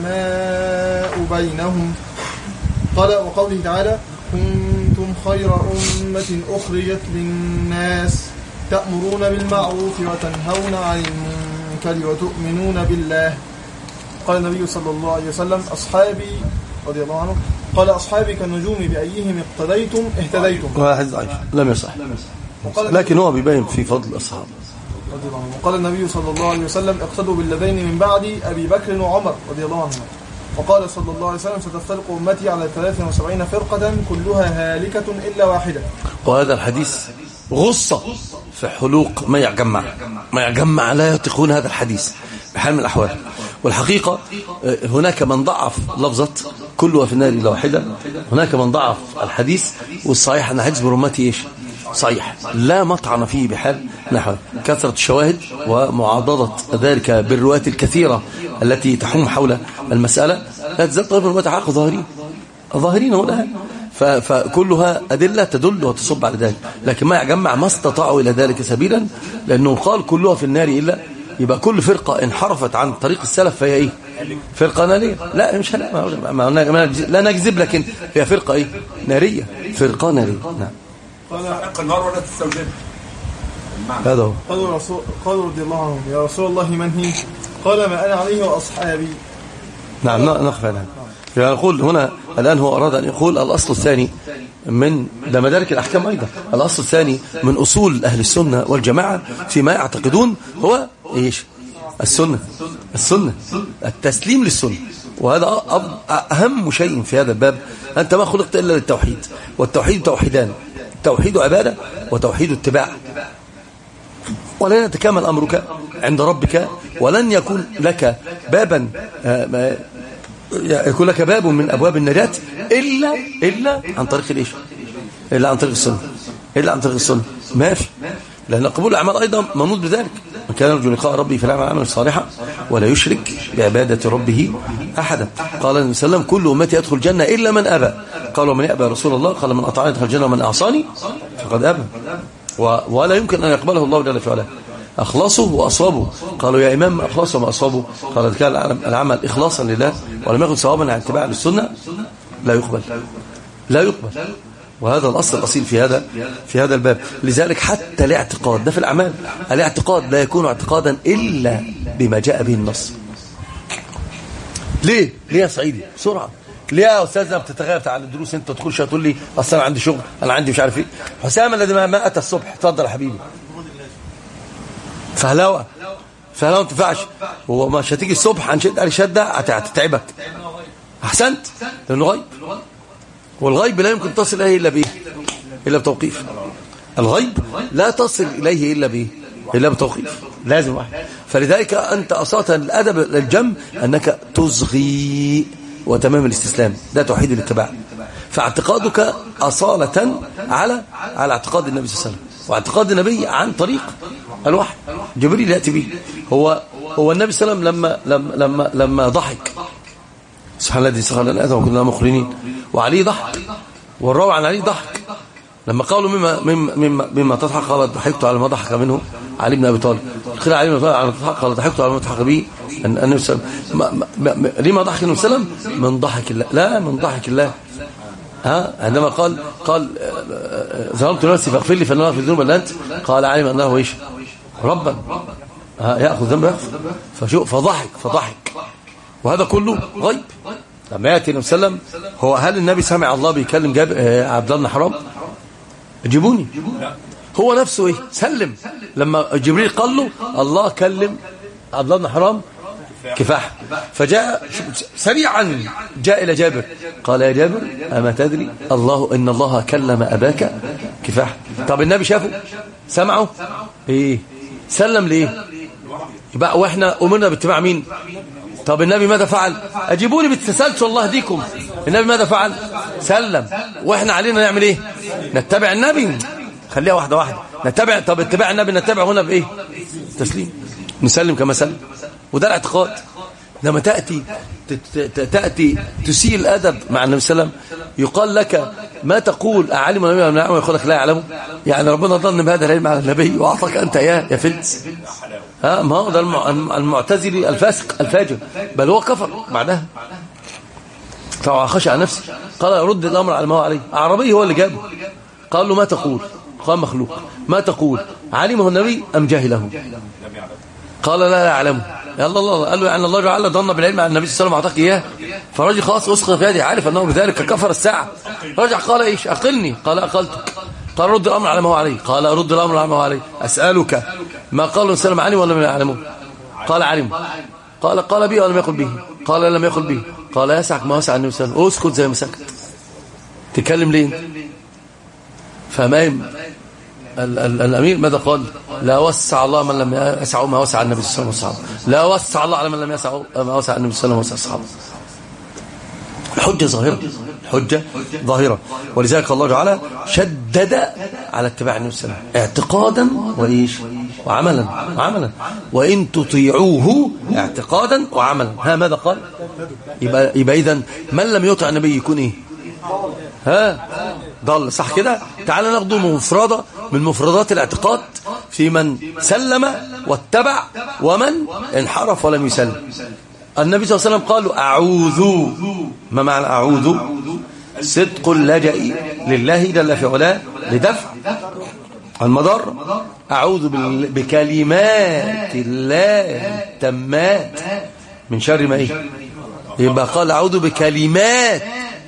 رحماء بينهم قال وقوله تعالى كنتم خير أمة أخرجت للناس تأمرون بالمعروف وتنهون عن المنكر وتؤمنون بالله قال النبي صلى الله عليه وسلم أصحابي رضي الله عنه قال أصحابي كالنجوم بأيهم اقتديتم اهتديتم واحد ضعيف لم يصح وقال لكن هو بيبين في فضل الأصحاب رضي الله عنه وقال النبي صلى الله عليه وسلم اقتدوا بالذين من بعد أبي بكر وعمر رضي الله عنهما وقال صلى الله عليه وسلم ستفترق أمتي على 73 فرقة كلها هالكة إلا واحدة وهذا الحديث غصة في حلوق ما يجمع ما يجمع لا يطيقون هذا الحديث بحال من الأحوال والحقيقة آه، هناك من ضعف لفظة كلها في النار إلا واحدة هناك من ضعف الحديث والصحيح أن حديث برمتي إيش صحيح لا مطعن فيه بحال نحو كثرة الشواهد ومعاضدة ذلك بالروايات الكثيرة التي تحوم حول المسألة لا تزال طائفة الروايات حق ظاهرين ظاهرين هنا ف- فكلها أدلة تدل وتصب على ذلك لكن ما يجمع ما استطاعوا إلى ذلك سبيلا لأنه قال كلها في النار إلا يبقى كل فرقة انحرفت عن طريق السلف فهي إيه فرقة نارية لا مش هلا ما ما ما لا نكذب لكن هي فرقة إيه نارية فرقة نارية نعم تستحق النار ولا تستوجبها هذا هو قالوا, رسول قالوا رضي الله عنهم يا رسول الله من هي قال ما أنا عليه وأصحابي نعم ن- نقف على هذا يعني نقول هنا الآن هو أراد أن يقول الأصل الثاني من ده مدارك الأحكام أيضا الأصل الثاني من أصول أهل السنة والجماعة فيما يعتقدون هو إيش السنة السنة التسليم للسنة وهذا أ- أهم شيء في هذا الباب أنت ما خلقت إلا للتوحيد والتوحيد توحيدان توحيد عبادة وتوحيد اتباع ولن يتكامل أمرك عند ربك ولن يكون لك بابا آه، ما- يكون لك باب من أبواب النجاة إلا إلا عن طريق الإيش إلا عن طريق السنة إلا عن طريق السنة ما في لأن قبول الأعمال أيضا منوط بذلك من كان يرجو لقاء ربه فليعمل عملا صالحا ولا يشرك بعبادة ربه أحدا قال النبي صلى الله عليه وسلم كل أمتي يدخل الجنة إلا من أبى قال ومن يأبى يا رسول الله قال من أطاعني يدخل الجنة ومن أعصاني فقد أبى و- ولا يمكن أن يقبله الله جل في علاه أخلصه وأصابه قالوا يا إمام أخلصه وما أصابه قال إذا كان العمل- العمل إخلاصا لله ولم يكن صوابا عن اتباع للسنة لا يقبل لا يقبل وهذا الأصل الأصيل في هذا في هذا الباب لذلك حتى الاعتقاد ده في الأعمال الاعتقاد لا يكون اعتقادا إلا بما جاء به النص ليه؟ ليه يا سعيدي؟ بسرعة ليه يا أستاذ لما بتتغير على الدروس أنت تدخل شوية تقول لي أصل أنا عندي شغل أنا عندي مش عارف إيه حسام الذي ما ما أتى الصبح اتفضل يا حبيبي فهلاوة فهلاوة ما تنفعش هو مش هتيجي الصبح هنشد عليه شدة هت- هتتعبك أحسنت لأنه غيب والغيب لا يمكن تصل إليه إلا بإيه إلا بتوقيف الغيب لا تصل إليه إلا بإيه إلا بتوقيف لازم واحد فلذلك أنت أصلا الأدب الجم أنك تصغي وتمام الاستسلام ده توحيد الاتباع فاعتقادك أصالة على على اعتقاد النبي صلى الله عليه وسلم واعتقاد النبي عن طريق الوحي جبريل يأتي به هو هو النبي صلى الله عليه وسلم لما لما لما, لما ضحك سبحان الذي سخر لنا آدم وكنا مقرنين وعلي ضحك والراوي عن علي ضحك لما قالوا مما مما مما, مما تضحك قال ضحكت على ما ضحك منه علي بن ابي طالب قيل علي بن ابي طالب على ما تضحك قال ضحكت على ما ضحك به أن- النبي صلى الله عليه وسلم ما- ما- ما- لما ضحك النبي صلى الله عليه وسلم من ضحك الله لا من ضحك الله ها عندما قال قال آه، آه، ظلمت نفسي فاغفر لي فانه لا يغفر الذنوب الا انت قال علم انه ايش ربا ها ياخذ ذنب يغفر فشو فضحك فضحك وهذا كله غيب لما ياتي النبي صلى الله عليه وسلم هو هل النبي سمع الله بيكلم جاب آه، عبد الله بن حرام جيبوني هو نفسه ايه سلم لما جبريل قال له الله كلم عبد الله بن حرام كفاح فجاء سريعا جاء إلى جابر قال يا جابر أما تدري الله إن الله كلم أباك كفاح طب النبي شافه سمعه إيه سلم ليه يبقى واحنا أمرنا باتباع مين طب النبي ماذا فعل أجيبوني بالتسلسل الله يهديكم النبي ماذا فعل سلم واحنا علينا نعمل ايه نتبع النبي خليها واحدة واحدة نتبع طب اتباع النبي نتبع هنا بايه تسليم نسلم كما سلم وده الاعتقاد لما تأتي ت- ت- تأتي تسيء الأدب مع النبي صلى الله عليه وسلم يقال لك ما تقول أعلم النبي ولا نعم يقول لك لا يعلمه يعني ربنا ظن بهذا العلم على النبي وأعطاك أنت إياه يا فلس ها ما هو ده المع- المعتزلي الفاسق الفاجر بل هو كفر بعدها طبعا خشع نفسه قال رد الأمر على ما هو عليه أعربي هو اللي جابه قال له ما تقول قال مخلوق ما تقول علمه النبي أم جهله قال لا لا يعلمه يا الله الله قال له يعني الله جعل ظن بالعلم عن النبي صلى الله عليه وسلم اعطاك اياه فالراجل خلاص اسقط في يدي عارف انه بذلك كفر الساعه رجع قال ايش اقلني قال اقلتك قال رد الامر على ما هو عليه قال رد الامر على ما هو عليه اسالك ما قال النبي صلى الله عليه وسلم علم ولا لم يعلمه قال علم قال قال به ولم يقل به قال لم يقل به قال يسعك ما وسع النبي صلى الله عليه وسلم اسكت زي ما سكت تتكلم ليه فماهم ال- ال- الأمير ماذا قال لا وسع الله من لم يسعه ما وسع النبي صلى الله عليه وسلم لا وسع الله على من لم يسعه ما وسع النبي صلى الله عليه وسلم الحجة ظاهرة الحجة ظاهرة ولذلك الله تعالى شدد على اتباع النبي صلى الله عليه وسلم اعتقادا وإيش وعملا وعملا وإن تطيعوه اعتقادا وعملا ها ماذا قال يبقى, يبقى إذن من لم يطع النبي يكون إيه ها ضل صح كده تعال ناخده مفردة من مفردات الاعتقاد في من سلم واتبع ومن انحرف ولم يسلم النبي صلى الله عليه وسلم قال أعوذ ما معنى أعوذ صدق اللجأ لله جل في علاه لدفع المضر أعوذ بال- بكلمات الله التامات من شر ما إيه يبقى قال أعوذ بكلمات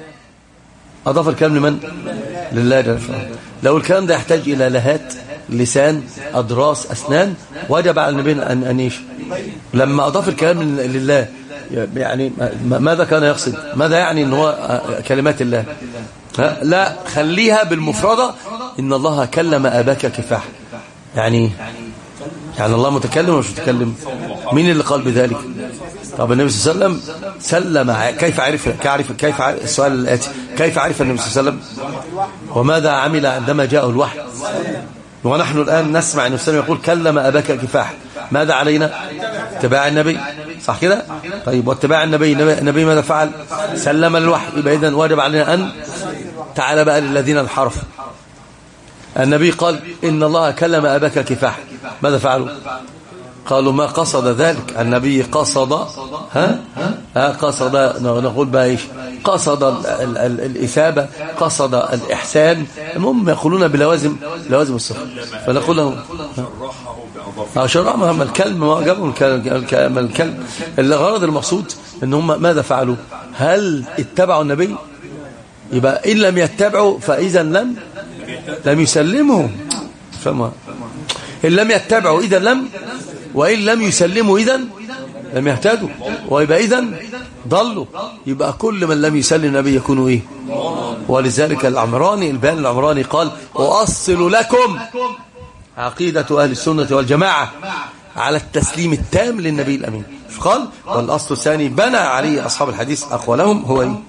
أضاف الكلام لمن؟ لله جل وعلا لو الكلام ده يحتاج إلى لهات لسان أضراس أسنان وجب على النبي أن أن إيش؟ لما أضاف الكلام لله يعني ما- ماذا كان يقصد؟ ماذا يعني أن هو كلمات الله؟ ها؟ لا خليها بالمفردة إن الله كلم أباك كفاح يعني يعني الله متكلم ولا مش متكلم مين اللي قال بذلك طب النبي صلى الله عليه وسلم سلم ع- كيف عرف كيف كيف عرف السؤال الآتي كيف عرف النبي صلى الله عليه وسلم وماذا عمل عندما جاءه الوحي ونحن الآن نسمع النبي صلى الله عليه وسلم يقول كلم أباك كفاح ماذا علينا اتباع النبي صح كده طيب واتباع النبي النبي النبي ماذا فعل سلم الوحي يبقى إذن واجب علينا أن تعال بقى للذين انحرفوا النبي قال إن الله كلم أباك كفاح ماذا فعلوا قالوا ما قصد ذلك النبي قصد ها, ها قصد نقول بقى ايش قصد ال ال ال الإثابة قصد الإحسان المهم يقولون بلوازم لوازم الصفة فنقول لهم شرحه بأظافره شرع ما الكلب ما جابوا الكلب الكلب- الكلب الغرض المقصود ان هم ماذا فعلوا هل اتبعوا النبي يبقى إن لم يتبعوا فإذا لم لم يسلموا فما إن لم يتبعوا إذا لم وإن لم يسلموا إذا لم يهتدوا ويبقى إذا ضلوا يبقى كل من لم يسلم النبي يكون إيه ولذلك العمراني البيان العمراني قال أؤصل لكم عقيدة أهل السنة والجماعة على التسليم التام للنبي الأمين قال والأصل الثاني بنى عليه أصحاب الحديث أقوالهم هو إيه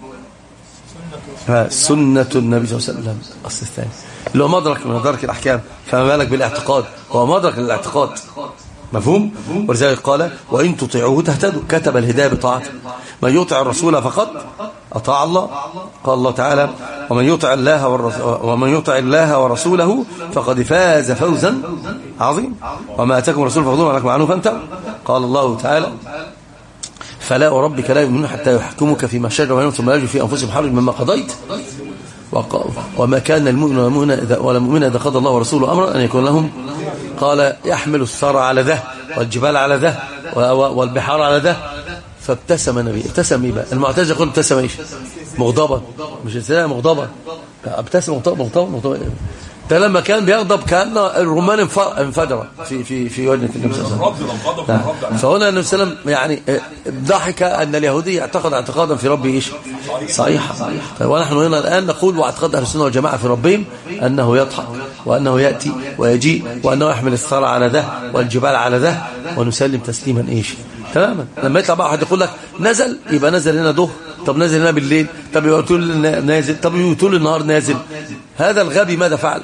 ها، سنة النبي صلى الله عليه وسلم الأصل الثاني اللي هو مدرك من مدرك الأحكام فما بالك بالاعتقاد هو مدرك للاعتقاد مفهوم ولذلك قال وإن تطيعوه تهتدوا كتب الهداية بطاعته من يطع الرسول فقد أطاع الله قال الله تعالى ومن يطع الله والرس- ومن يطع الله ورسوله فقد فاز فوزا عظيم وما أتاكم الرسول فخذوه ولكم عنه فانتهوا قال الله تعالى فلا وربك لا يؤمنون حتى يحكموك فيما شجر بينهم ثم لا يجدوا في انفسهم حرج مما قضيت وق- وما كان المؤمن والمؤمن إذا ولا المؤمن إذا قضى الله ورسوله أمرا أن يكون لهم قال يحمل الثرى على ذه والجبال على ذه و- و- والبحار على ذه فابتسم النبي ابتسم ايه بقى المعتزله يقول ابتسم ايش مغضبا مش ازاي مغضبا ابتسم مغضبا مغضبا مغضبا ده لما كان بيغضب كان الرمان انف- انفجر في في في وجه النبي صلى الله عليه وسلم الرد لو غضب نعم. الرد على فهنا النبي صلى الله عليه وسلم يعني آه، ضحك ان اليهودي يعتقد اعتقادا في ربه ايش صحيح طيب ونحن هنا الان نقول واعتقاد اهل السنه والجماعه في ربهم انه يضحك وانه ياتي ويجيء وانه يحمل الثرى على ده والجبال على ده ونسلم تسليما ايش تماما لما يطلع بقى واحد يقول لك نزل يبقى نزل هنا ظهر طب نزل هنا بالليل طب يبقى طول النا- نازل طب يبقى طول النهار نازل هذا الغبي ماذا فعل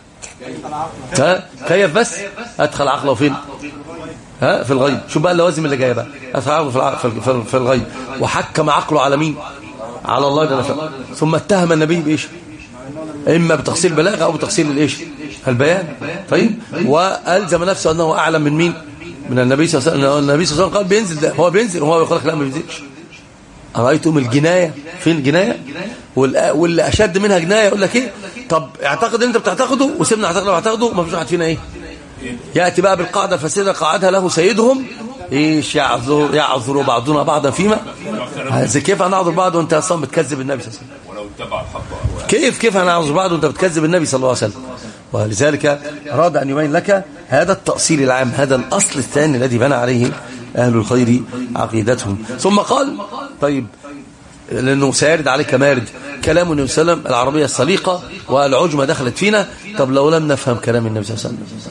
ها كيف بس ادخل عقله فين ها في الغيب شوف بقى اللوازم اللي جايه بقى ادخل عقله في الع- في- في- في الغيب وحكم عقله على مين على الله جل وعلا ثم اتهم النبي بايش اما بتقصير البلاغه او بتقصير الايش البيان طيب والزم نفسه انه اعلم من مين من النبي صلى الله عليه وسلم النبي صلى الله عليه وسلم قال بينزل ده هو بينزل وهو يقول لك لا ما بينزلش أرأيتم الجناية فين الجناية واللي واللي أشد منها جناية يقول لك إيه طب اعتقد أنت بتعتقده وسيبنا اعتقد لو اعتقده ما فيش واحد فينا إيه يأتي بقى بالقاعدة الفاسدة قاعدها له سيدهم إيش يعذر يعذر بعضنا بعضا فيما هذا كيف هنعذر بعض وأنت أصلا بتكذب النبي صلى الله عليه وسلم ولو اتبع الحق أهواءه. كيف كيف هنعذر بعض وأنت بتكذب النبي صلى الله عليه وسلم ولذلك أراد أن يبين لك هذا التأصيل العام هذا الأصل الثاني الذي بنى عليه أهل الخير عقيدتهم ثم قال طيب لأنه سيرد عليك مارد كلام النبي صلى الله عليه وسلم العربية السليقة والعجمة دخلت فينا طب لو لم نفهم كلام النبي صلى الله عليه وسلم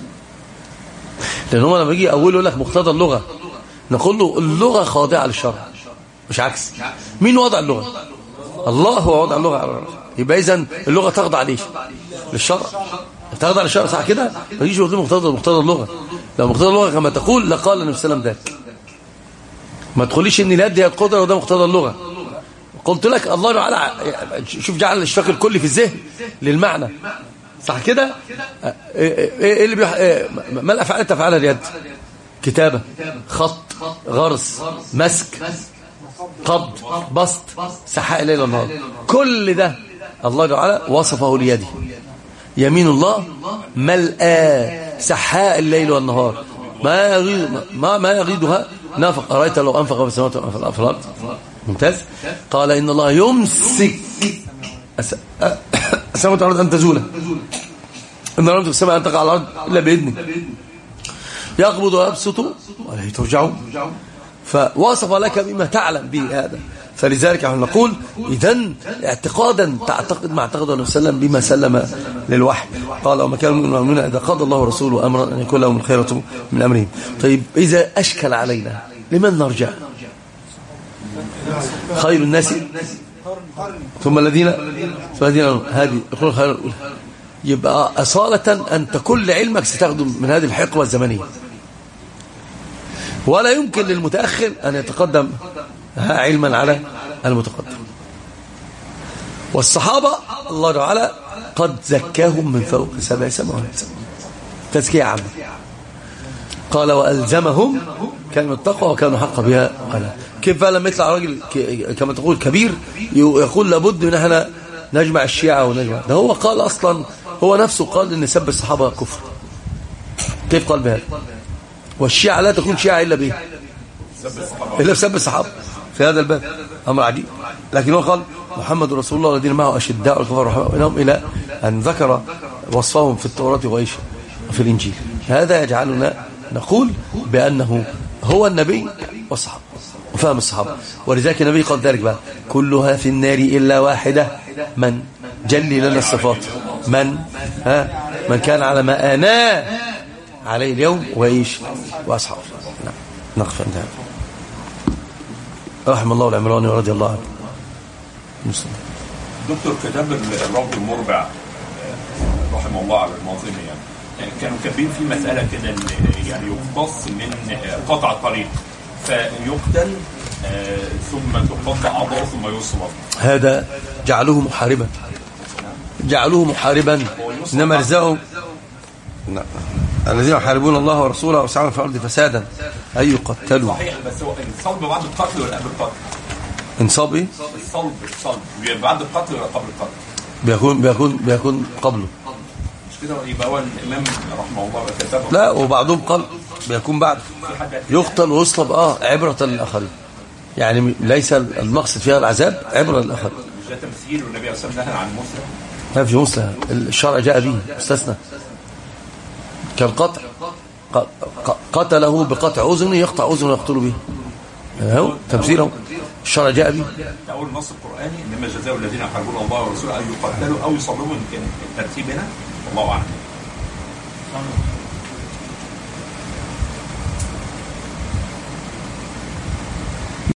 لأن هو لما يجي أول يقول لك مقتضى اللغة نقول له اللغة خاضعة للشرع مش عكس مين وضع اللغة الله هو وضع اللغة على الرأس. يبقى إذن اللغة تخضع ليش للشرع تخضع للشرع صح كده ما يجيش يقول مقتضى مقتضى اللغة لو مقتضى اللغة كما تقول لقال النبي صلى الله عليه وسلم ذاك ما تقوليش ان اليد هي القدره وده مقتضى اللغه قلت لك الله تعالى شوف جعل الاشتراك الكلي في الذهن للمعنى صح كده ايه إيه- ايه اللي بيح... إيه ما الافعال اللي تفعلها اليد كتابه خط غرس مسك قبض بسط سحاء الليل والنهار كل ده الله تعالى وصفه ليده يمين الله ملآ سحاء الليل والنهار ما يغيد ما ما يغيدها نافق أرأيت لو أنفق في السماوات وفي في الأرض ممتاز قال إن الله يمسك الس- السماوات والأرض أن تزولا إن الأرض في السماء أن تقع على الأرض إلا بإذنه يقبض ويبسط وإليه ترجعون فوصف لك بما تعلم به هذا فلذلك نحن نقول إذا اعتقادا تعتقد ما اعتقده النبي صلى الله عليه وسلم بما سلم للوحي قال وما كان من المؤمنين إذا قضى الله ورسوله أمرا أن يكون لهم الخيرة من أمرهم طيب إذا أشكل علينا لمن نرجع خير الناس ثم الذين ثم الذين آمنوا. هذه يقول خير الأولى يبقى أصالة أنت كل علمك ستخدم من هذه الحقبة الزمنية ولا يمكن للمتأخر أن يتقدم علما على المتقدم والصحابة الله تعالى قد زكاهم من فوق سبع سماوات تزكية عامة قال وألزمهم كلمة التقوى وكانوا حق بها ولا كيف بقى لما يطلع راجل ك- كما تقول كبير ي- يقول لابد ان احنا نجمع الشيعة ونجمع ده هو قال اصلا هو نفسه قال ان سب الصحابة كفر كيف قال بهذا والشيعة لا تكون شيعة الا بايه الا بسب الصحابة في هذا الباب امر عجيب لكن هو قال محمد رسول الله الذين معه اشداء الكفار رحمه بينهم الى ان ذكر وصفهم في التوراة وإيش وفي الانجيل هذا يجعلنا نقول بانه هو النبي والصحابه وفهم الصحابه ولذلك النبي قال ذلك بقى كلها في النار الا واحده من جلي لنا الصفات من ها من كان على ما انا عليه اليوم وايش واصحابه نعم نقف عند هذا رحم الله العمراني ورضي الله عنه مسلم دكتور كتاب الرب المربع آه، رحمه الله على المنظمة يعني يعني كانوا كاتبين في مسألة كده إن يعني يقتص من آه، قطع الطريق فيقتل آه، ثم تقطع أعضاءه ثم يصلب هذا جعلوه محاربا جعلوه محاربا انما رزقهم نعم. الذين يحاربون الله ورسوله ويسعون في الارض فسادا اي يقتلوا صحيح بس هو الصلب بعد القتل ولا قبل القتل؟ انصاب ايه الصلب الصلب بيبقى بعد القتل ولا قبل القتل؟ بيكون بيكون بيكون قبله مش كده يبقى هو الإمام رحمه الله كتبه لا وبعضهم قال بيكون بعد في حد يقتل ويصلب اه عبرة للآخرين يعني ليس المقصد فيها العذاب عبرة للآخرين مش ده تمثيل والنبي عليه الصلاة والسلام نهى عن المسلم ما فيش أنثى الشرع جاء به استثنى كالقطع ق- ق- قتله بقطع أذن يقطع أذن ويقتل به اهو تمثيل اهو الشرع جاء به ده اول نص القراني انما جزاء الذين يحاربون الله ورسوله ان يقتلوا او يصلبوا ان كان الترتيب هنا والله اعلم